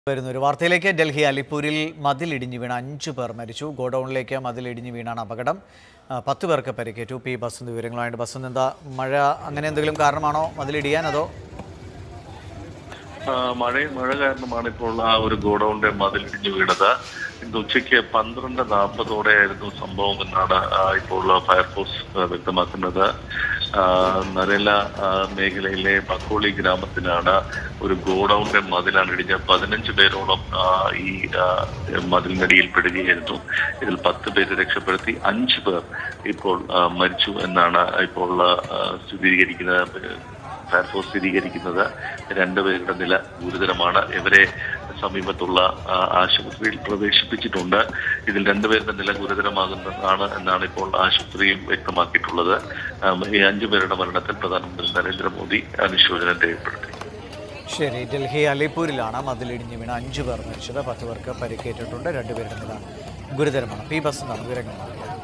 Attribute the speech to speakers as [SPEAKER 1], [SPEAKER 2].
[SPEAKER 1] വരുന്ന ഒരു വാർത്തയിലേക്ക് ഡൽഹി അലിപ്പൂരിൽ മതിലിടിഞ്ഞ് വീണ അഞ്ചു പേർ മരിച്ചു ഗോഡൌണിലേക്ക് മതിലിടിഞ്ഞ് വീണാണ് അപകടം ആ, പത്ത് പേർക്ക് പരിക്കേറ്റു പി ബസ് വിവരങ്ങളായിട്ട് ബസ് എന്താ മഴ അങ്ങനെ എന്തെങ്കിലും കാരണമാണോ മതിലിടിയാൻ അതോ
[SPEAKER 2] ആ, മഴ മഴ കാരണമാണ് ഇപ്പോൾ ആ ഒരു ഗോഡൌണിന്റെ മതിൽ ഇടിഞ്ഞു വീണത് ഇന്ന് ഉച്ചയ്ക്ക് പന്ത്രണ്ട് നാൽപ്പതോടെയായിരുന്നു സംഭവം എന്നാണ് ആ, ഇപ്പോൾ ഫയർഫോഴ്സ് ആ, വ്യക്തമാക്കുന്നത് ആ, നരേല ആ, മേഖലയിലെ ബക്കോളി ഗ്രാമത്തിലാണ് ഒരു ഗോഡൌണിന്റെ മതിലാണ് ഇടിഞ്ഞത് പതിനഞ്ച് പേരോളം ആ, ഈ ആ, മതിലിനടിയിൽ പെടുകയായിരുന്നു ഇതിൽ പത്ത് പേര് രക്ഷപ്പെടുത്തി അഞ്ച് പേർ ഇപ്പോൾ ആ, മരിച്ചു എന്നാണ് ഇപ്പോൾ ആ, സ്ഥിരീകരിക്കുന്നത് ഫയർഫോഴ്സ് സ്ഥിരീകരിക്കുന്നത് രണ്ടുപേരുടെ നില ഗുരുതരമാണ് ഇവരെ സമീപത്തുള്ള ആ, ആശുപത്രിയിൽ പ്രവേശിപ്പിച്ചിട്ടുണ്ട് ഇതിൽ രണ്ടുപേരുടെ നില ഗുരുതരമാകുന്നതാണ് എന്നാണ് ഇപ്പോൾ ആശുപത്രിയും വ്യക്തമാക്കിയിട്ടുള്ളത് ആം, ഈ അഞ്ചു പേരുടെ മരണത്തിൽ പ്രധാനമന്ത്രി നരേന്ദ്രമോദി അനുശോചനം രേഖപ്പെടുത്തി
[SPEAKER 1] ശരി ഡൽഹി അലിപ്പൂരിലാണ് മതിലിടിഞ്ഞ് വീണ അഞ്ചു പേർ മരിച്ചത് പത്ത് പേർക്ക് പരിക്കേറ്റിട്ടുണ്ട് രണ്ടുപേരുടെ നില ഗുരുതരമാണ് പി ബസ് എന്നാണ് വിവരങ്ങൾ നൽകിയത്